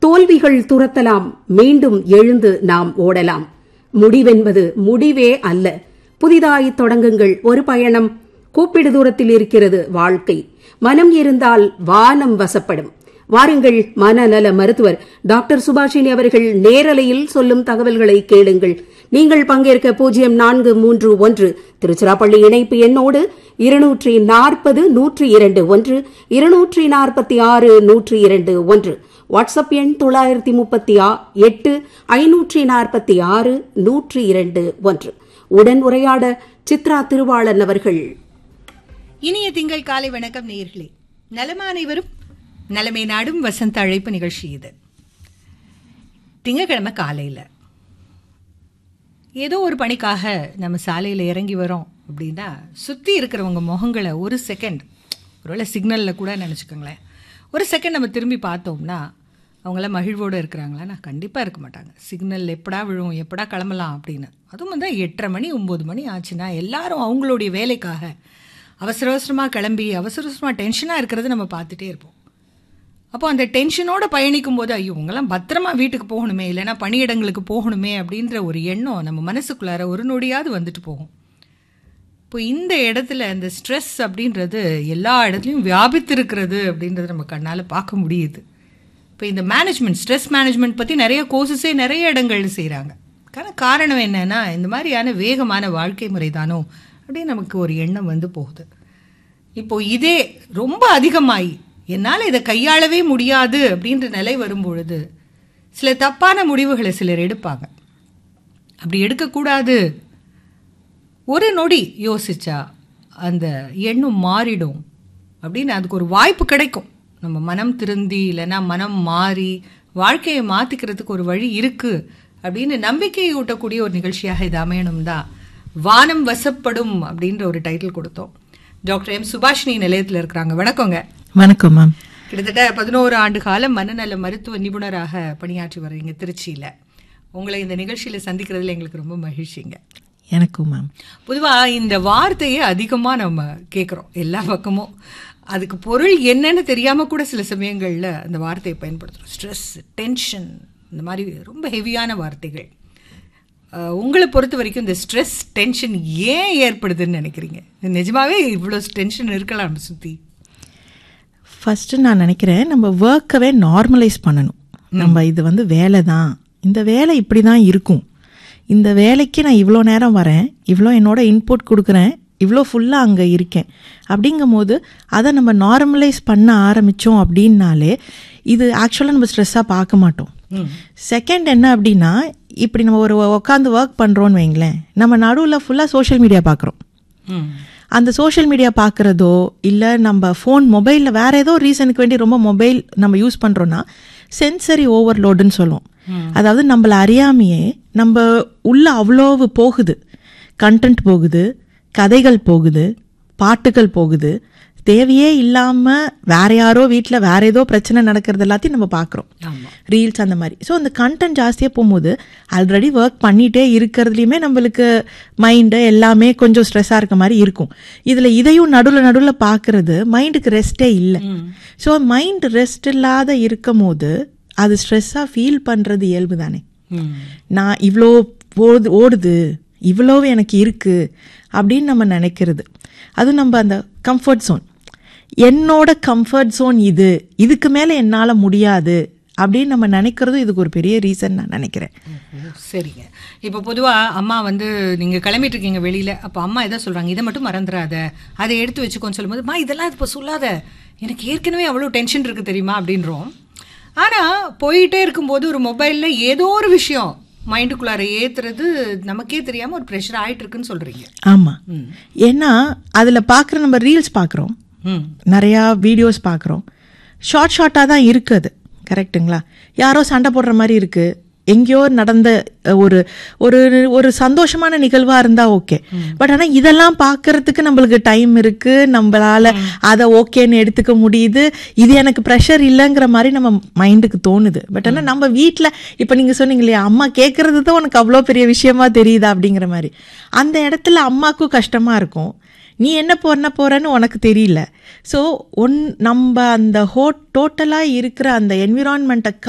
தோல்விகள் துரத்தலாம் மீண்டும் எழுந்து நாம் ஓடலாம் முடிவென்பது முடிவே அல்ல புதிதாய் தொடங்குங்கள் ஒரு பயணம் கூப்பிடு தூரத்தில் இருக்கிறது வாழ்க்கை மனம் இருந்தால் வானம் வசப்படும் வாருங்கள் மனநல மருத்துவர் டாக்டர் சுபாஷினி அவர்கள் நேரலையில் சொல்லும் தகவல்களை கேளுங்கள் நீங்கள் பங்கேற்க பூஜ்ஜியம் நான்கு மூன்று ஒன்று திருச்சிராப்பள்ளி இணைப்பு எண்ணோடு இருநூற்றி நாற்பது நூற்றி இரண்டு ஒன்று இருநூற்றி நாற்பத்தி ஆறு நூற்றி இரண்டு ஒன்று வாட்ஸ்அப் எண் தொள்ளாயிரத்தி முப்பத்தி எட்டு ஐநூற்றி நாற்பத்தி ஆறு நூற்றி இரண்டு ஒன்று உடன் உரையாட சித்ரா திருவாளன் அவர்கள் இனிய திங்கள் காலை வணக்கம் நேயர்களே நலமா அனைவரும் நலமே நாடும் வசந்த அழைப்பு நிகழ்ச்சி இது திங்கக்கிழமை காலையில் ஏதோ ஒரு பணிக்காக நம்ம சாலையில் இறங்கி வரோம் அப்படின்னா சுற்றி இருக்கிறவங்க முகங்களை ஒரு செகண்ட் ஒருவேளை சிக்னலில் கூட நினச்சிக்கோங்களேன் ஒரு செகண்ட் நம்ம திரும்பி பார்த்தோம்னா அவங்களாம் மகிழ்வோடு இருக்கிறாங்களா நான் கண்டிப்பாக இருக்க மாட்டாங்க சிக்னல் எப்படா விழும் எப்படா கிளம்பலாம் அப்படின்னு அதுவும் வந்து எட்டரை மணி ஒம்பது மணி ஆச்சுன்னா எல்லாரும் அவங்களுடைய வேலைக்காக அவசர அவசரமாக கிளம்பி அவசர அவசரமாக டென்ஷனாக இருக்கிறத நம்ம பார்த்துட்டே இருப்போம் அப்போ அந்த டென்ஷனோட பயணிக்கும் போது ஐயோ இவங்கெல்லாம் பத்திரமா வீட்டுக்கு போகணுமே இல்லைன்னா பணியிடங்களுக்கு போகணுமே அப்படின்ற ஒரு எண்ணம் நம்ம மனசுக்குள்ளார ஒரு நொடியாவது வந்துட்டு போகும் இப்போ இந்த இடத்துல இந்த ஸ்ட்ரெஸ் அப்படின்றது எல்லா இடத்துலையும் வியாபித்திருக்கிறது அப்படின்றது நம்ம கண்ணால் பார்க்க முடியுது இப்போ இந்த மேனேஜ்மெண்ட் ஸ்ட்ரெஸ் மேனேஜ்மெண்ட் பற்றி நிறைய கோர்சஸே நிறைய இடங்கள் செய்கிறாங்க ஆனால் காரணம் என்னன்னா இந்த மாதிரியான வேகமான வாழ்க்கை முறை தானோ அப்படின்னு நமக்கு ஒரு எண்ணம் வந்து போகுது இப்போ இதே ரொம்ப அதிகமாகி என்னால் இதை கையாளவே முடியாது அப்படின்ற நிலை வரும்பொழுது சில தப்பான முடிவுகளை சிலர் எடுப்பாங்க அப்படி எடுக்கக்கூடாது ஒரு நொடி யோசிச்சா அந்த எண்ணம் மாறிடும் அப்படின்னு அதுக்கு ஒரு வாய்ப்பு கிடைக்கும் நம்ம மனம் திருந்தி இல்லைன்னா மனம் மாறி வாழ்க்கையை மாற்றிக்கிறதுக்கு ஒரு வழி இருக்கு அப்படின்னு நம்பிக்கையை ஊட்டக்கூடிய ஒரு நிகழ்ச்சியாக இது அமையணும் தான் வானம் வசப்படும் அப்படின்ற ஒரு டைட்டில் கொடுத்தோம் டாக்டர் எம் சுபாஷினி நிலையத்தில் இருக்கிறாங்க வணக்கங்க வணக்கம் மேம் கிட்டத்தட்ட பதினோரு ஆண்டு காலம் மனநல மருத்துவ நிபுணராக பணியாற்றி வர்றீங்க திருச்சியில் உங்களை இந்த நிகழ்ச்சியில் சந்திக்கிறதுல எங்களுக்கு ரொம்ப மகிழ்ச்சிங்க எனக்கும் மேம் பொதுவாக இந்த வார்த்தையை அதிகமாக நம்ம கேட்குறோம் எல்லா பக்கமும் அதுக்கு பொருள் என்னன்னு தெரியாமல் கூட சில சமயங்களில் அந்த வார்த்தையை பயன்படுத்துகிறோம் ஸ்ட்ரெஸ் டென்ஷன் இந்த மாதிரி ரொம்ப ஹெவியான வார்த்தைகள் அஹ், உங்களை பொறுத்த வரைக்கும் இந்த ஸ்ட்ரெஸ் டென்ஷன் ஏன் ஏற்படுதுன்னு நினைக்கிறீங்க நிஜமாவே இவ்வளோ டென்ஷன் இருக்கலாம் நம்ம சுற்றி ஃபர்ஸ்ட் நான் நினைக்கிறேன் நம்ம ஒர்க்கவே நார்மலைஸ் பண்ணணும் நம்ம இது வந்து வேலை தான் இந்த வேலை இப்படி தான் இருக்கும் இந்த வேலைக்கு நான் இவ்வளோ நேரம் வரேன் இவ்வளோ என்னோட இன்புட் கொடுக்குறேன் இவ்வளோ ஃபுல்லாக அங்கே இருக்கேன் அப்படிங்கும் போது அதை நம்ம நார்மலைஸ் பண்ண ஆரம்பித்தோம் அப்படின்னாலே இது ஆக்சுவலாக நம்ம ஸ்ட்ரெஸ்ஸாக பார்க்க மாட்டோம் செகண்ட் என்ன அப்படின்னா இப்படி நம்ம ஒரு உட்காந்து ஒர்க் பண்ணுறோன்னு வைங்களேன் நம்ம நடுவில் ஃபுல்லாக சோஷியல் மீடியா பார்க்குறோம் அந்த சோஷியல் மீடியா பார்க்குறதோ இல்லை நம்ம ஃபோன் மொபைலில் வேற ஏதோ ரீசனுக்கு வேண்டி ரொம்ப மொபைல் நம்ம யூஸ் பண்ணுறோன்னா சென்சரி ஓவர்லோடுன்னு சொல்லுவோம் அதாவது நம்மள அறியாமையே நம்ம உள்ள அவ்வளோவு போகுது கண்டென்ட் போகுது கதைகள் போகுது பாட்டுகள் போகுது தேவையே இல்லாமல் வேற யாரோ வீட்டில் வேற ஏதோ பிரச்சனை நடக்கிறது எல்லாத்தையும் நம்ம பார்க்குறோம் ரீல்ஸ் அந்த மாதிரி ஸோ அந்த கண்டென்ட் ஜாஸ்தியாக போகும்போது ஆல்ரெடி ஒர்க் பண்ணிகிட்டே இருக்கிறதுலையுமே நம்மளுக்கு மைண்டு எல்லாமே கொஞ்சம் ஸ்ட்ரெஸ்ஸாக இருக்க மாதிரி இருக்கும் இதில் இதையும் நடுவில் நடுவில் பார்க்கறது மைண்டுக்கு ரெஸ்ட்டே இல்லை ஸோ மைண்ட் ரெஸ்ட் இல்லாத இருக்கும் போது அது ஸ்ட்ரெஸ்ஸாக ஃபீல் பண்ணுறது இயல்பு தானே நான் இவ்வளோ ஓடுது ஓடுது இவ்வளோ எனக்கு இருக்கு அப்படின்னு நம்ம நினைக்கிறது அதுவும் நம்ம அந்த கம்ஃபர்ட் ஜோன் என்னோட கம்ஃபர்ட் ஜோன் இது இதுக்கு மேலே என்னால் முடியாது அப்படின்னு நம்ம நினைக்கிறதும் இதுக்கு ஒரு பெரிய ரீசன் நான் நினைக்கிறேன் ஓ, சரிங்க இப்போ பொதுவாக அம்மா வந்து நீங்கள் கிளம்பிட்டு இருக்கீங்க வெளியில் அப்போ அம்மா எதை சொல்கிறாங்க இதை மட்டும் மறந்துடாத அதை எடுத்து வச்சுக்கோன்னு சொல்லும்போது மா இதெல்லாம் இப்போ சொல்லாத எனக்கு ஏற்கனவே அவ்வளோ டென்ஷன் இருக்குது தெரியுமா அப்படின்றோம் ஆனால் போயிட்டே இருக்கும்போது ஒரு மொபைலில் ஏதோ ஒரு விஷயம் மைண்டுக்குள்ளார ஏற்றுறது நமக்கே தெரியாமல் ஒரு ப்ரெஷர் ஆயிட்டு இருக்குன்னு சொல்கிறீங்க ஆமாம் ஏன்னா அதில் பார்க்குற நம்ம ரீல்ஸ் பார்க்குறோம் ம் நிறையா வீடியோஸ் பார்க்குறோம் ஷார்ட் ஷார்ட்டாக தான் இருக்குது கரெக்ட்டுங்களா யாரோ சண்டை போடுற மாதிரி இருக்குது எங்கேயோ நடந்த அஹ், ஒரு ஒரு ஒரு சந்தோஷமான நிகழ்வா இருந்தா ஓகே பட் ஆனா இதெல்லாம் பார்க்கறதுக்கு நம்மளுக்கு டைம் இருக்கு நம்மளால அதை ஓகேன்னு எடுத்துக்க முடியுது இது எனக்கு ப்ரெஷர் இல்லைங்கிற மாதிரி நம்ம மைண்டுக்கு தோணுது பட் ஆனா நம்ம வீட்ல இப்ப நீங்க சொன்னீங்க இல்லையா அம்மா கேட்கறது தான் உனக்கு அவ்வளோ பெரிய விஷயமா தெரியுதா அப்படிங்கிற மாதிரி அந்த இடத்துல அம்மாக்கும் கஷ்டமா இருக்கும் நீ என்ன பண்ண போறன்னு உனக்கு தெரியல ஸோ ஒன் நம்ம அந்த ஹோ டோட்டலாக இருக்கிற அந்த என்விரான்மெண்ட்டை